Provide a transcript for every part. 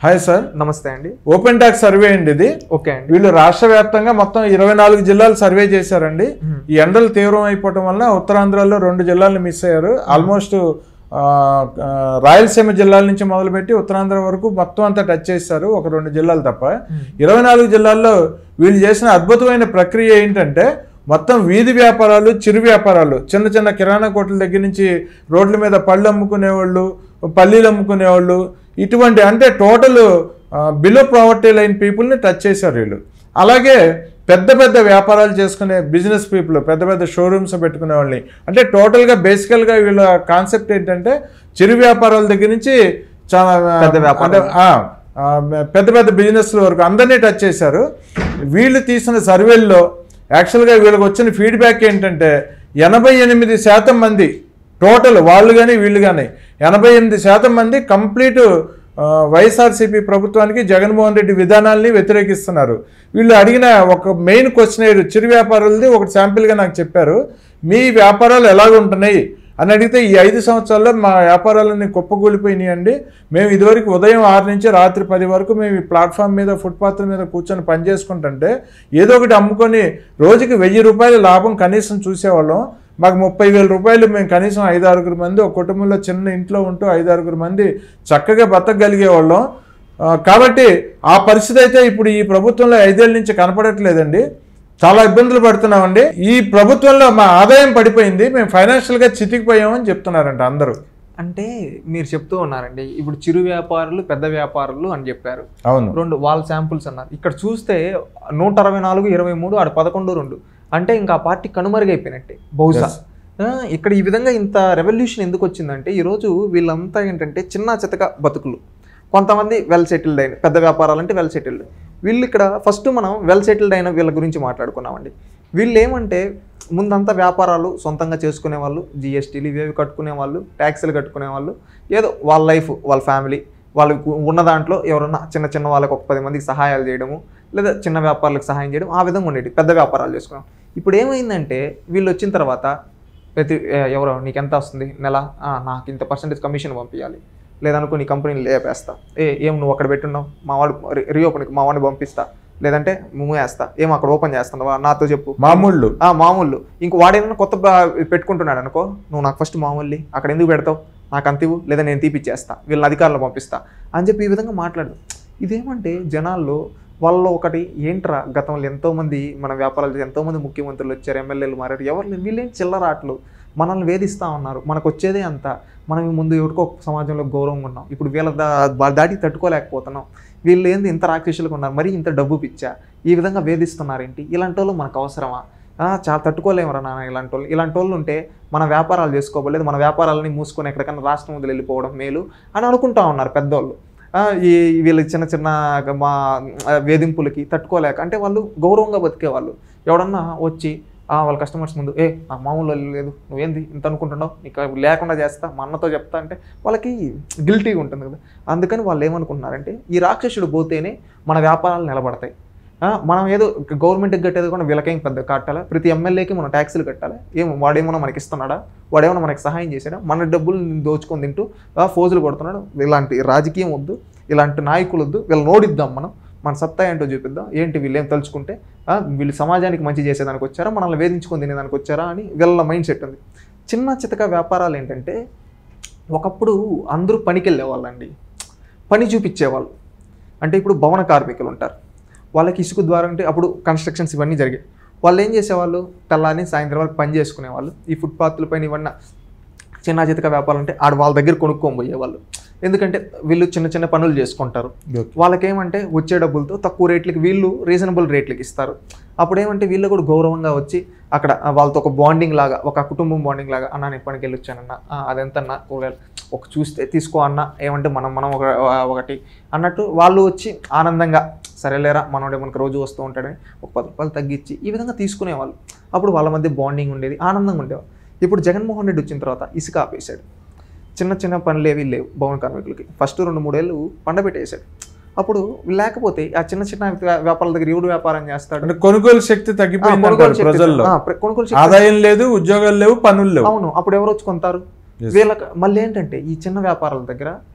Hi sir నమస్తే అండి open talk survey అండి ఇది ఓకే అండి వీళ్ళు రాష్ట్ర వ్యాప్తంగా మొత్తం ఇరవై నాలుగు జిల్లాలు సర్వే చేశారండి ఈ ఎండలు తీవ్రం అయిపోవటం వల్ల ఉత్తరాంధ్రలో రెండు జిల్లాలు మిస్ అయ్యారు ఆల్మోస్ట్ ఆ, ఆ, రాయలసీమ జిల్లాల నుంచి మొదలుపెట్టి ఉత్తరాంధ్ర వరకు మొత్తం అంతా టచ్ చేశారు ఒక రెండు జిల్లాలు తప్ప ఇరవై నాలుగు జిల్లాల్లో వీళ్ళు చేసిన అద్భుతమైన ప్రక్రియ ఏంటంటే మొత్తం వీధి వ్యాపారాలు చిరు వ్యాపారాలు చిన్న చిన్న కిరాణా కొట్ల దగ్గర నుంచి రోడ్ల మీద పళ్ళు అమ్ముకునేవాళ్ళు పల్లీలు అమ్ముకునేవాళ్ళు ఇటువంటి అంటే టోటల్ బిలో ప్రావర్టీ లైన్ పీపుల్ని టచ్ చేశారు వీళ్ళు అలాగే పెద్ద పెద్ద వ్యాపారాలు చేసుకునే బిజినెస్ పీపుల్ పెద్ద పెద్ద షోరూమ్స్ పెట్టుకునే వాళ్ళని అంటే టోటల్గా బేసికల్గా వీళ్ళ కాన్సెప్ట్ ఏంటంటే చిరు వ్యాపారాల దగ్గర నుంచి చాలా పెద్ద వ్యాపారాలు. అంటే ఆ, ఆ, పెద్ద పెద్ద బిజినెస్ల వరకు అందరినీ టచ్ చేశారు వీళ్ళు తీసిన సర్వేల్లో యాక్చువల్గా వీళ్ళకి వచ్చిన ఫీడ్బ్యాక్ ఏంటంటే ఎనభై ఎనిమిది శాతం మంది టోటల్ వాళ్ళు కానీ వీళ్ళు కానీ ఎనభై ఎనిమిది శాతం మంది కంప్లీట్ ఆ, వైఎస్ఆర్సీపీ ప్రభుత్వానికి జగన్మోహన్ రెడ్డి విధానాల్ని వ్యతిరేకిస్తున్నారు వీళ్ళు అడిగిన ఒక మెయిన్ క్వశ్చన్ చిరు వ్యాపారులది ఒకటి శాంపిల్గా నాకు చెప్పారు మీ వ్యాపారాలు ఎలాగ ఉంటున్నాయి అని అడిగితే ఈ ఐదు సంవత్సరాల్లో మా వ్యాపారాలన్నీ కుప్పకూలిపోయినాయి అండి మేము ఇదివరకు ఉదయం ఆరు నుంచి రాత్రి పది వరకు మేము ఈ ప్లాట్ఫామ్ మీద ఫుట్పాత్ల మీద కూర్చొని పని చేసుకుంటుంటే ఏదో ఒకటి అమ్ముకొని రోజుకి వెయ్యి రూపాయల లాభం కనీసం చూసేవాళ్ళం మాకు ముప్పై వేల రూపాయలు మేము కనీసం ఐదు ఆరుగురు మంది ఒక కుటుంబంలో చిన్న ఇంట్లో ఉంటూ ఐదు ఆరుగురు మంది చక్కగా బతకగలిగేవాళ్ళం ఆ, కాబట్టి ఆ పరిస్థితి అయితే ఇప్పుడు ఈ ప్రభుత్వంలో ఐదేళ్ళ నుంచి కనపడట్లేదండి చాలా ఇబ్బందులు పడుతున్నామండి ఈ ప్రభుత్వంలో మా ఆదాయం పడిపోయింది మేము ఫైనాన్షియల్గా చితికిపోయామని చెప్తున్నారంట అందరూ అంటే మీరు చెప్తూ ఉన్నారండి ఇప్పుడు చిరు వ్యాపారులు పెద్ద వ్యాపారులు అని చెప్పారు అవును రెండు వాళ్ళ శాంపుల్స్ అన్నారు ఇక్కడ చూస్తే నూట అరవై నాలుగు ఇరవై మూడు ఆడ పదకొండు రెండు అంటే ఇంకా ఆ పార్టీ కనుమరుగైపోయినట్టే బహుశా Yes. ఆ, ఇక్కడ ఈ విధంగా ఇంత రెవల్యూషన్ ఎందుకు వచ్చిందంటే ఈరోజు వీళ్ళంతా ఏంటంటే చిన్న చితక బతుకులు కొంతమంది వెల్ సెటిల్డ్ అయిన పెద్ద వ్యాపారాలు అంటే వెల్ సెటిల్డ్ వీళ్ళు ఇక్కడ ఫస్ట్ మనం వెల్ సెటిల్డ్ అయిన వీళ్ళ గురించి మాట్లాడుకున్నామండి వీళ్ళు ఏమంటే ముందంతా వ్యాపారాలు సొంతంగా చేసుకునే వాళ్ళు జిఎస్టీలు ఇవేవి కట్టుకునే వాళ్ళు ట్యాక్సీలు కట్టుకునే వాళ్ళు ఏదో వాళ్ళ లైఫ్ వాళ్ళ ఫ్యామిలీ వాళ్ళకు ఉన్న దాంట్లో ఎవరన్నా చిన్న చిన్న వాళ్ళకి ఒక పది మందికి సహాయాలు చేయడము లేదా చిన్న వ్యాపారులకు సహాయం చేయడం ఆ విధంగా ఉండేది పెద్ద వ్యాపారాలు చేసుకున్నాం ఇప్పుడు ఏమైందంటే వీళ్ళు వచ్చిన తర్వాత ప్రతి ఏ- ఎవరో నీకు ఎంత వస్తుంది నెల ఆ, నాకు ఇంత పర్సెంటేజ్ కమిషన్ పంపించాలి లేదనుకో నీ కంపెనీని లేపేస్తా ఏ ఏం నువ్వు అక్కడ పెట్టున్నావు మా వాడు రీఓపెన్కి మా వాడిని పంపిస్తా లేదంటే మూవేస్తా ఏం అక్కడ ఓపెన్ చేస్తున్నావా నాతో చెప్పు మామూళ్ళు ఆ మామూలు ఇంకో వాడేమన్నా కొత్త బా- పెట్టుకుంటున్నాడు అనుకో నువ్వు నాకు ఫస్ట్ మామూలు అక్కడ ఎందుకు పెడతావు నాకు అంత ఇవ్వు లేదా నేను తీపిచ్చేస్తా వీళ్ళని అధికారులు పంపిస్తా అని చెప్పి ఈ విధంగా మాట్లాడు ఇదేమంటే జనాల్లో వాళ్ళలో ఒకటి ఏంట్రా గతంలో ఎంతోమంది మన వ్యాపారాలు చేసే ఎంతోమంది ముఖ్యమంత్రులు వచ్చారు ఎమ్మెల్యేలు మారారు ఎవరు లేరు. వీళ్ళేం చిల్లరాట్లు మనల్ని వేధిస్తూ ఉన్నారు మనకు వచ్చేదే అంత మనం ఈ ముందు ఎవరికో సమాజంలో గౌరవంగా ఉన్నాం ఇప్పుడు వీళ్ళ దా వాళ్ళ దాటి తట్టుకోలేకపోతున్నాం వీళ్ళు ఏంది ఇంత రాక్షసులుగా ఉన్నారు మరి ఇంత డబ్బు పిచ్చా ఈ విధంగా వేధిస్తున్నారేంటి ఇలాంటి వాళ్ళు మనకు అవసరమా ఆ, చాలా తట్టుకోలేమురా నాన్న ఇలాంటి వాళ్ళు ఇలాంటి వాళ్ళు ఉంటే మన వ్యాపారాలు చేసుకోబోలేదు మన వ్యాపారాలని మూసుకొని ఎక్కడికైనా రాష్ట్రం వదిలి వెళ్ళిపోవడం మేలు అని అనుకుంటా ఉన్నారు పెద్దోళ్ళు ఆ, ఈ వీళ్ళ చిన్న చిన్న మా ఆ, వేధింపులకి తట్టుకోలేక అంటే వాళ్ళు గౌరవంగా బతికేవాళ్ళు ఎవడన్నా వచ్చి ఆ, వాళ్ళ కస్టమర్స్ ముందు ఏ నాకు మామూలు వాళ్ళు లేదు నువ్వేంది ఇంత అనుకుంటున్నావు నీకు లేకుండా చేస్తా మా అన్నతో చెప్తా అంటే వాళ్ళకి గిల్టీగా ఉంటుంది కదా అందుకని వాళ్ళు ఏమనుకుంటున్నారంటే ఈ రాక్షసుడు పోతేనే మన వ్యాపారాలు నిలబడతాయి ఆ, మనం ఏదో గవర్నమెంట్కి కట్టేది కూడా వీళ్ళకేం పెద్ద కట్టాలా ప్రతి ఎమ్మెల్యేకి మనం ట్యాక్సులు కట్టాలి ఏం వాడేమన్నా మనకి ఇస్తున్నాడా వాడేమన్నా మనకి సహాయం చేశాడా మన డబ్బులు దోచుకొని తింటూ ఆ, ఫోజులు కొడుతున్నాడు ఇలాంటి రాజకీయం వద్దు ఇలాంటి నాయకులు వద్దు వీళ్ళని ఓడిద్దాం మనం మన సత్తా ఏంటో చూపిద్దాం ఏంటి వీళ్ళు ఏం తలుచుకుంటే ఆ, వీళ్ళు సమాజానికి మంచి చేసేదానికి వచ్చారా మనల్ని వేధించుకొని తినేదానికి వచ్చారా అని వీళ్ళ మైండ్ సెట్ ఉంది చిన్న చితక వ్యాపారాలు ఏంటంటే ఒకప్పుడు అందరూ పనికి వెళ్ళేవాళ్ళండి పని చూపించేవాళ్ళు అంటే ఇప్పుడు భవన కార్మికులు ఉంటారు వాళ్ళకి ఇసుక ద్వారా అంటే అప్పుడు కన్స్ట్రక్షన్స్ ఇవన్నీ జరిగాయి వాళ్ళు ఏం చేసేవాళ్ళు తెల్లారి సాయంత్రం వరకు పని చేసుకునేవాళ్ళు ఈ ఫుట్పాత్ల పైన ఇవన్నీ చిన్న చితక వ్యాపారాలు అంటే ఆడ వాళ్ళ దగ్గర కొనుక్కొని పోయేవాళ్ళు ఎందుకంటే వీళ్ళు చిన్న చిన్న పనులు చేసుకుంటారు వాళ్ళకేమంటే వచ్చే డబ్బులతో తక్కువ రేట్లకి వీళ్ళు రీజనబుల్ రేట్లకి ఇస్తారు అప్పుడు ఏమంటే వీళ్ళు కూడా గౌరవంగా వచ్చి అక్కడ ఆ, వాళ్ళతో ఒక బాండింగ్ లాగా ఒక కుటుంబం బాండింగ్ లాగా అన్న నేను పనికి వెళ్ళొచ్చానన్న ఆ, అదెంతన్నా కూరగాయలు ఒక చూస్తే తీసుకో అన్న ఏమంటే మనం మనం ఒక ఒకటి అన్నట్టు వాళ్ళు వచ్చి ఆనందంగా సరేలేరా మనోడే మనకు రోజు వస్తూ ఉంటాడని ఒక పది రూపాయలు తగ్గించి ఈ విధంగా తీసుకునేవాళ్ళు అప్పుడు వాళ్ళ మధ్య బాండింగ్ ఉండేది ఆనందంగా ఉండేవాళ్ళు ఇప్పుడు జగన్మోహన్ రెడ్డి వచ్చిన తర్వాత ఇసుక ఆపేశాడు చిన్న చిన్న పనులు ఏవి లేవు భవన కార్మికులకి ఫస్ట్ రెండు మూడేళ్ళు పండబెట్టేశాడు అప్పుడు లేకపోతే ఆ చిన్న చిన్న వ్యా- వ్యాపారాల దగ్గర ఎవడు వ్యాపారం చేస్తాడు అంటే కొనుగోలు శక్తి ఆ, తగ్గిపోయింది కొనుగోలు అంటారు శక్తి- ప్రజల్లో ఆ, ప్ర- కొనుగోలు శక్తి- ఆదాయం లేదు ఉద్యోగాలు లేవు పనులు లేవు అవును అప్పుడు ఎవరు వచ్చి కొంటారు Yes. వీళ్ళకి మళ్ళీ ఏంటంటే ఈ చిన్న వ్యాపారాల దగ్గర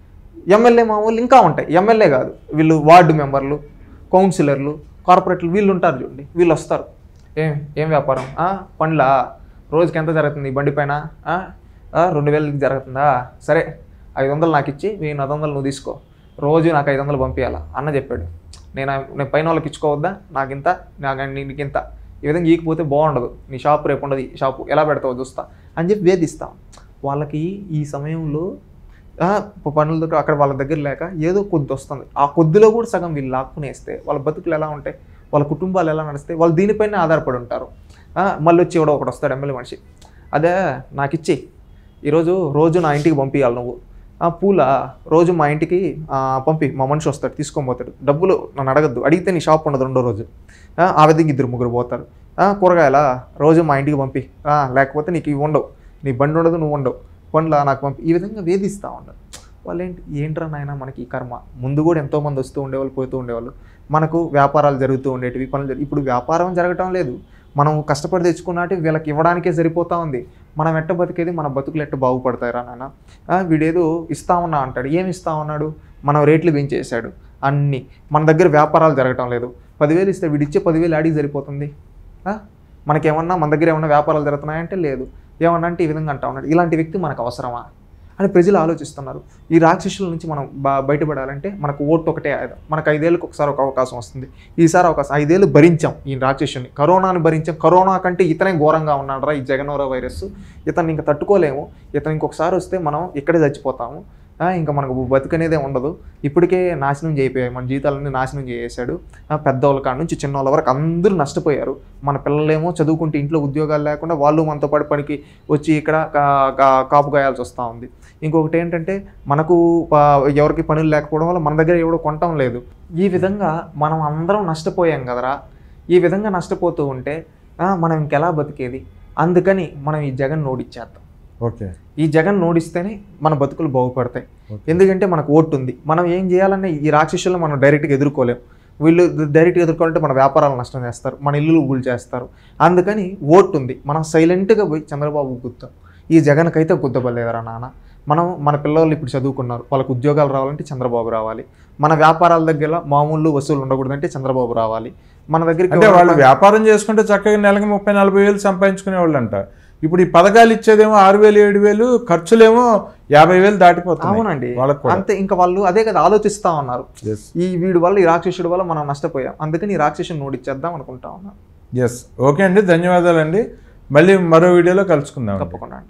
ఎమ్మెల్యే మామూలు ఇంకా ఉంటాయి ఎమ్మెల్యే కాదు వీళ్ళు వార్డు మెంబర్లు కౌన్సిలర్లు కార్పొరేట్లు వీళ్ళు ఉంటారు చూడండి వీళ్ళు వస్తారు ఏం ఏం వ్యాపారం ఆ, పండ్లా రోజుకి ఎంత జరుగుతుంది ఈ బండి పైన ఆ? ఆ, రెండు వేలకి జరుగుతుందా సరే ఐదు వందలు నాకు ఇచ్చి వెయ్యి ఐదు వందలు నువ్వు తీసుకో రోజు నాకు ఐదు వందలు పంపించాలా అన్న చెప్పాడు నేను నేను పైన వాళ్ళకి ఇచ్చుకోవద్దా నాకు ఇంత నాకు నీకు ఇంత ఈ విధంగా ఈకపోతే బాగుండదు నీ షాప్ రేపు ఉండదు ఈ షాపు ఎలా పెడతావో చూస్తా అని చెప్పి వేధిస్తాం వాళ్ళకి ఈ సమయంలో ఆ, పనుల దగ్గర అక్కడ వాళ్ళ దగ్గర లేక ఏదో కొద్ది వస్తుంది ఆ కొద్దిలో కూడా సగం వీళ్ళు లాక్కునేస్తే వాళ్ళ బతుకులు ఎలా ఉంటాయి వాళ్ళ కుటుంబాలు ఎలా నడుస్తాయి వాళ్ళు దీనిపైన ఆధారపడి ఉంటారు ఆ, మళ్ళీ వచ్చి ఎవడో ఒకడు వస్తాడు ఎమ్మెల్యే మనిషి అదే నాకు ఇచ్చి ఈరోజు రోజు నా ఇంటికి పంపించాలి నువ్వు ఆ పూల రోజు మా ఇంటికి ఆ, పంపి మా మనిషి వస్తాడు తీసుకొని పోతాడు డబ్బులు నన్ను అడగద్దు అడిగితే నీ షాప్ ఉండదు రెండో రోజు ఆ, ఆ విధంగా ఇద్దరు ముగ్గురు పోతారు ఆ, కూరగాయల రోజు మా ఇంటికి పంపి ఆ, లేకపోతే నీకు ఇవి ఉండవు నీ బండి ఉండదు నువ్వు ఉండవు పండ్ల నాకు పంపి ఈ విధంగా వేధిస్తూ ఉండరు వాళ్ళు ఏంటి ఏంట్రా నాయన మనకి ఈ కర్మ ముందు కూడా ఎంతోమంది వస్తూ ఉండేవాళ్ళు పోతూ ఉండేవాళ్ళు మనకు వ్యాపారాలు జరుగుతూ ఉండేటివి పనులు జరుగు- ఇప్పుడు వ్యాపారం జరగటం లేదు మనం కష్టపడి తెచ్చుకున్నట్టు వీళ్ళకి ఇవ్వడానికే సరిపోతా ఉంది మనం ఎట్ట బతికేది మన బతుకులు ఎట్ట బాగుపడతాయిరా నాన్న ఆ, వీడేదో ఇస్తా ఉన్నా అంటాడు ఏమి ఇస్తా ఉన్నాడు మనం రేట్లు పెంచేశాడు అన్నీ మన దగ్గర వ్యాపారాలు జరగటం లేదు పదివేలు ఇస్తే వీడిచ్చే పదివేలు ఆడికి సరిపోతుంది ఆ? మనకేమన్నా మన దగ్గర ఏమన్నా వ్యాపారాలు జరుగుతున్నాయంటే లేదు ఏమన్నా అంటే ఈ విధంగా అంటా ఉన్నాడు ఇలాంటి వ్యక్తి మనకు అవసరమా అని ప్రజలు ఆలోచిస్తున్నారు ఈ రాక్షసుల నుంచి మనం బ- బయటపడాలంటే మనకు ఓటు ఒకటే ఆయుధం మనకు ఐదేళ్ళకి ఒకసారి ఒక అవకాశం వస్తుంది ఈసారి అవకాశం ఐదేళ్ళు భరించాం ఈ రాక్షసుని కరోనాని భరించాం కరోనా కంటే ఇతనే ఘోరంగా ఉన్నాడు ఈ జగనోర వైరస్ ఇతన్ని ఇంకా తట్టుకోలేము ఇతను ఇంకొకసారి వస్తే మనం ఇక్కడే చచ్చిపోతాము ఆ, ఇంకా మనకు బతుకనేదే ఉండదు ఇప్పటికే నాశనం చేయిపోయాయి మన జీవితాలన్నీ నాశనం చేసేసాడు ఆ, పెద్దవాళ్ళ కాడ నుంచి చిన్నవాళ్ళ వరకు అందరూ నష్టపోయారు మన పిల్లలేమో చదువుకుంటే ఇంట్లో ఉద్యోగాలు లేకుండా వాళ్ళు మనతో పాటు పనికి వచ్చి ఇక్కడ కా- కా- కాపు గాయాల్సి వస్తూ ఉంది ఇంకొకటి ఏంటంటే మనకు ప- ఎవరికి పనులు లేకపోవడం వల్ల మన దగ్గర ఎవడో కొనటం లేదు ఈ విధంగా మనం అందరం నష్టపోయాం కదరా ఈ విధంగా నష్టపోతూ ఉంటే ఆ, మనం ఇంకెలా బతికేది అందుకని మనం ఈ జగన్ నోడిచ్చేద్దాం ఓకే ఈ జగన్ నోడిస్తేనే మన బతుకులు బాగుపడతాయి ఓకే. ఎందుకంటే మనకు ఓటు ఉంది మనం ఏం చేయాలన్నా ఈ రాక్షసులను మనం డైరెక్ట్గా ఎదుర్కోలేం వీళ్ళు డైరెక్ట్గా ఎదుర్కోవాలంటే మన వ్యాపారాలు నష్టం చేస్తారు మన ఇల్లులు గుల్ చేస్తారు అందుకని ఓటు ఉంది మనం సైలెంట్గా పోయి చంద్రబాబు గుద్దాం ఈ జగన్కైతే గుద్దబలేదరా నాన్న మనం మన పిల్లలు ఇప్పుడు చదువుకున్నారు వాళ్ళకి ఉద్యోగాలు రావాలంటే చంద్రబాబు రావాలి మన వ్యాపారాల దగ్గర మామూలు వసూలు ఉండకూడదంటే చంద్రబాబు రావాలి మన దగ్గరికి అంటే వాళ్ళు వ్యాపారం చేసుకుంటే చక్కగా నెలకి ముప్పై నలభై వేలు సంపాదించుకునే వాళ్ళు అంట ఇప్పుడు ఈ పథకాలు ఇచ్చేదేమో ఆరు వేలు ఏడు వేలు ఖర్చులేమో యాభై వేలు దాటిపోతున్నాయి అవునండి వాళ్ళకి కూడా అంతే ఇంకా వాళ్ళు అదే కదా ఆలోచిస్తా ఉన్నారు Yes. ఈ వీడి వల్ల ఈ రాక్షసుడి వల్ల మనం నష్టపోయాం అందుకని ఈ రాక్షసుని నోడిచ్చేద్దాం అనుకుంటా ఉన్నాం ఎస్ ఓకే అండి ధన్యవాదాలండి మళ్ళీ మరో వీడియోలో కలుసుకుందాం తప్పకుండా అండి